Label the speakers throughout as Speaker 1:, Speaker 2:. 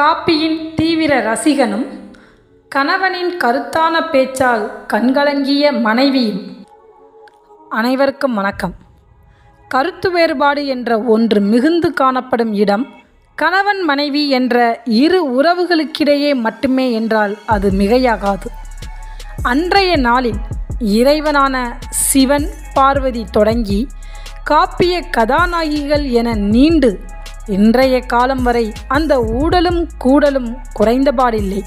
Speaker 1: காப்பியின் தீவிர ரசிகனும் கணவனின் கருத்தான பேச்சால் கண்கலங்கிய மனைவியும் அனைவருக்கும் வணக்கம் கருத்து வேறுபாடு என்ற ஒன்று மிகுந்து காணப்படும் இடம் கணவன் மனைவி என்ற இரு உறவுகளுக்கிடையே மட்டுமே என்றால் அது மிகையாகாது அன்றைய நாளில் இறைவனான சிவன் பார்வதி தொடங்கி காப்பிய கதாநாயகிகள் என நீண்டு இன்றைய காலம் வரை அந்த ஊடலும் கூடலும் குறைந்தபாடில்லை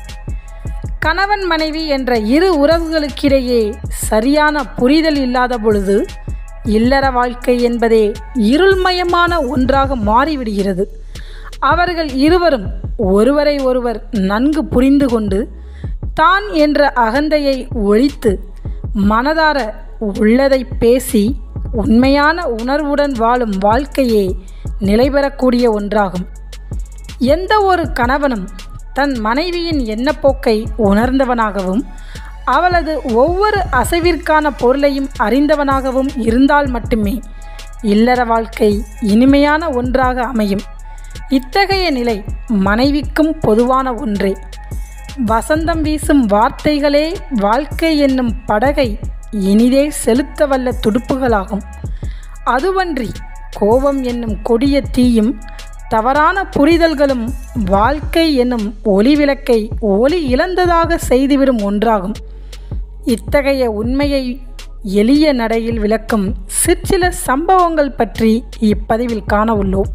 Speaker 1: கணவன் மனைவி என்ற இரு உறவுகளுக்கிடையே சரியான புரிதல் இல்லாத பொழுது இல்லற வாழ்க்கை என்பதே இருள்மயமான ஒன்றாக மாறிவிடுகிறது அவர்கள் இருவரும் ஒருவரை ஒருவர் நன்கு புரிந்து கொண்டு தான் என்ற அகந்தையை ஒழித்து மனதார உள்ளதை பேசி உண்மையான உணர்வுடன் வாழும் வாழ்க்கையே நிலைபெறக்கூடிய ஒன்றாகும் எந்த ஒரு கணவனும் தன் மனைவியின் எண்ணப்போக்கை உணர்ந்தவனாகவும் அவளது ஒவ்வொரு அசைவிற்கான பொருளையும் அறிந்தவனாகவும் இருந்தால் மட்டுமே இல்லற வாழ்க்கை இனிமையான ஒன்றாக அமையும் இத்தகைய நிலை மனைவிக்கும் பொதுவான ஒன்றே வசந்தம் வீசும் வார்த்தைகளே வாழ்க்கை என்னும் படகை இனிதே செலுத்த வல்ல துடுப்புகளாகும் அதுவன்றி கோபம் என்னும் கொடிய தீயும் தவறான புரிதல்களும் வாழ்க்கை என்னும் ஒளிவிளக்கை ஒளி இழந்ததாக செய்துவிடும் ஒன்றாகும் இத்தகைய உண்மையை எளிய நடையில் விளக்கும் சிற்சில சம்பவங்கள் பற்றி இப்பதிவில் காண உள்ளோம்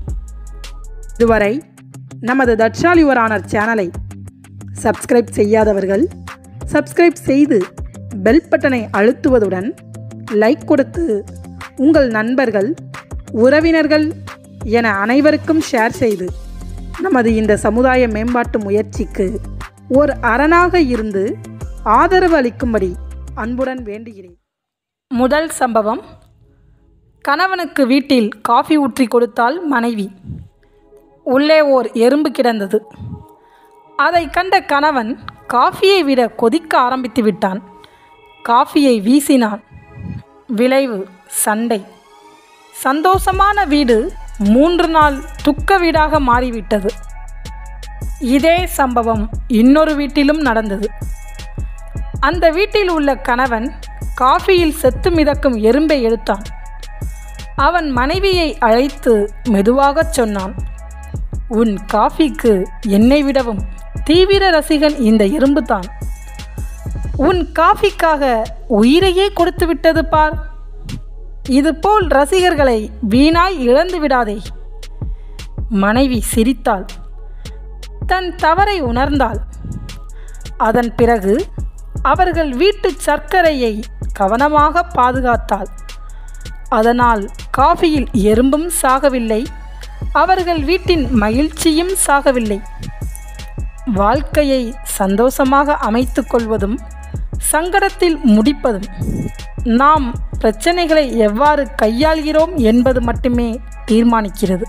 Speaker 2: இதுவரை நமது தட்சால் யுவர் ஆனர் சேனலை சப்ஸ்கிரைப் செய்யாதவர்கள் சப்ஸ்கிரைப் செய்து பெல் பட்டனை அழுத்துவதுடன் லைக் கொடுத்து உங்கள் நண்பர்கள் உறவினர்கள் என அனைவருக்கும் ஷேர் செய்து நமது இந்த சமுதாய மேம்பாட்டு முயற்சிக்கு ஒரு அரணாக இருந்து ஆதரவு அளிக்கும்படி அன்புடன் வேண்டுகிறேன்
Speaker 1: முதல் சம்பவம் கணவனுக்கு வீட்டில் காஃபி ஊற்றி கொடுத்தால் மனைவி உள்ளே ஓர் எறும்பு கிடந்தது அதை கண்ட கணவன் காஃபியை விட கொதிக்க ஆரம்பித்து விட்டான் காஃபியை வீசினான் விளைவு சண்டை சந்தோஷமான வீடு மூன்று நாள் துக்க வீடாக மாறிவிட்டது இதே சம்பவம் இன்னொரு வீட்டிலும் நடந்தது அந்த வீட்டில் உள்ள கணவன் காஃபியில் செத்து மிதக்கும் எறும்பை எடுத்தான் அவன் மனைவியை அழைத்து மெதுவாகச் சொன்னான் உன் காஃபிக்கு என்னை விடவும் தீவிர ரசிகன் இந்த எறும்பு தான் உன் காஃபிக்காக உயிரையே கொடுத்து விட்டது பார் இதுபோல் ரசிகர்களை வீணாய் இழந்து விடாதே மனைவி சிரித்தாள் தன் தவறை உணர்ந்தாள் அதன் பிறகு அவர்கள் வீட்டு சர்க்கரையை கவனமாக பாதுகாத்தாள் அதனால் காஃபியில் எறும்பும் சாகவில்லை அவர்கள் வீட்டின் மகிழ்ச்சியும் சாகவில்லை வாழ்க்கையை சந்தோஷமாக அமைத்து கொள்வதும் சங்கடத்தில் முடிப்பதும் நாம் பிரச்சனைகளை எவ்வாறு கையாள்கிறோம் என்பது மட்டுமே தீர்மானிக்கிறது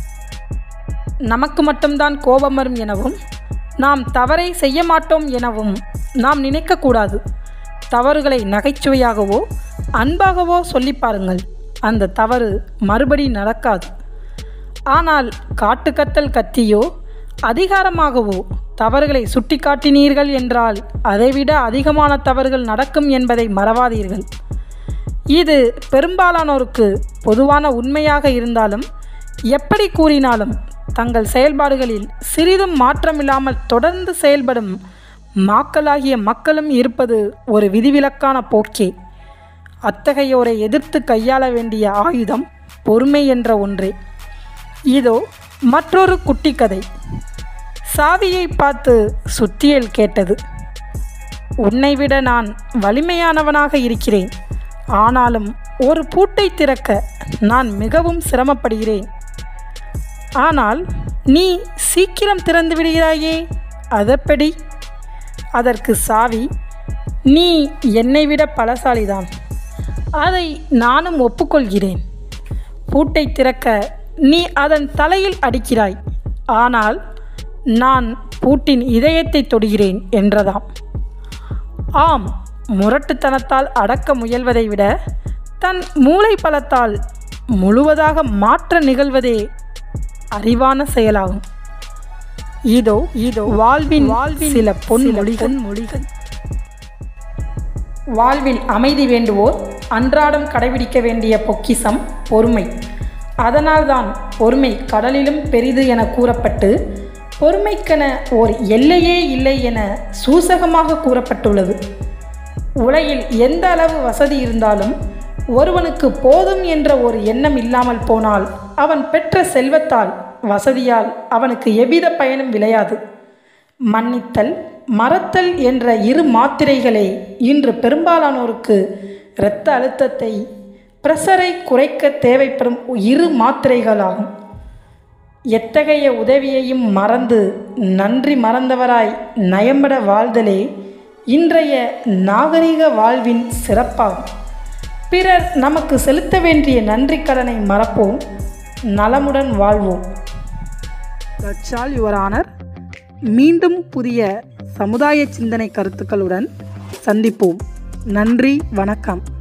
Speaker 1: நமக்கு மட்டும்தான் கோபம் வரும் எனவும் நாம் தவறை செய்ய மாட்டோம் எனவும் நாம் நினைக்கக்கூடாது தவறுகளை நகைச்சுவையாகவோ அன்பாகவோ சொல்லி பாருங்கள் அந்த தவறு மறுபடி நடக்காது ஆனால் காட்டுக்கத்தல் கத்தியோ அதிகாரமாகவோ தவறுகளை சுட்டிக்காட்டினீர்கள் என்றால் அதைவிட அதிகமான தவறுகள் நடக்கும் என்பதை மறவாதீர்கள் இது பெரும்பாலானோருக்கு பொதுவான உண்மையாக இருந்தாலும் எப்படி கூறினாலும் தங்கள் செயல்பாடுகளில் சிறிதும் மாற்றமில்லாமல் தொடர்ந்து செயல்படும் மாக்களாகிய மக்களும் இருப்பது ஒரு விதிவிலக்கான போக்கே அத்தகையோரை எதிர்த்து கையாள வேண்டிய ஆயுதம் பொறுமை என்ற ஒன்றே இதோ மற்றொரு குட்டி கதை சாவியை பார்த்து சுத்தியல் கேட்டது உன்னை விட நான் வலிமையானவனாக இருக்கிறேன் ஆனாலும் ஒரு பூட்டை திறக்க நான் மிகவும் சிரமப்படுகிறேன் ஆனால் நீ சீக்கிரம் திறந்து விடுகிறாயே அதப்படி அதற்கு சாவி நீ என்னை விட பலசாலிதான் அதை நானும் ஒப்புக்கொள்கிறேன் பூட்டை திறக்க நீ அதன் தலையில் அடிக்கிறாய் ஆனால் நான் பூட்டின் இதயத்தை தொடுகிறேன் என்றதாம் ஆம் முரட்டுத்தனத்தால் அடக்க முயல்வதை விட தன் மூளை பலத்தால் முழுவதாக மாற்ற நிகழ்வதே அறிவான செயலாகும் இதோ இதோ வாழ்வின் வாழ்வின் சில பொன் மொழிகள் மொழிகள் வாழ்வில் அமைதி வேண்டுவோர் அன்றாடம் கடைபிடிக்க வேண்டிய பொக்கிசம் பொறுமை அதனால்தான் பொறுமை கடலிலும் பெரிது என கூறப்பட்டு பொறுமைக்கென ஓர் எல்லையே இல்லை என சூசகமாக கூறப்பட்டுள்ளது உலகில் எந்த அளவு வசதி இருந்தாலும் ஒருவனுக்கு போதும் என்ற ஒரு எண்ணம் இல்லாமல் போனால் அவன் பெற்ற செல்வத்தால் வசதியால் அவனுக்கு எவ்வித பயனும் விளையாது மன்னித்தல் மறத்தல் என்ற இரு மாத்திரைகளே இன்று பெரும்பாலானோருக்கு இரத்த அழுத்தத்தை பிரஷரை குறைக்க தேவைப்படும் இரு மாத்திரைகளாகும் எத்தகைய உதவியையும் மறந்து நன்றி மறந்தவராய் நயம்பட வாழ்தலே இன்றைய நாகரிக வாழ்வின் சிறப்பாகும் பிறர் நமக்கு செலுத்த வேண்டிய நன்றி கடனை மறப்போம் நலமுடன் வாழ்வோம்
Speaker 2: தட்சால் யுவர் ஆனர் மீண்டும் புதிய சமுதாய சிந்தனை கருத்துக்களுடன் சந்திப்போம் நன்றி வணக்கம்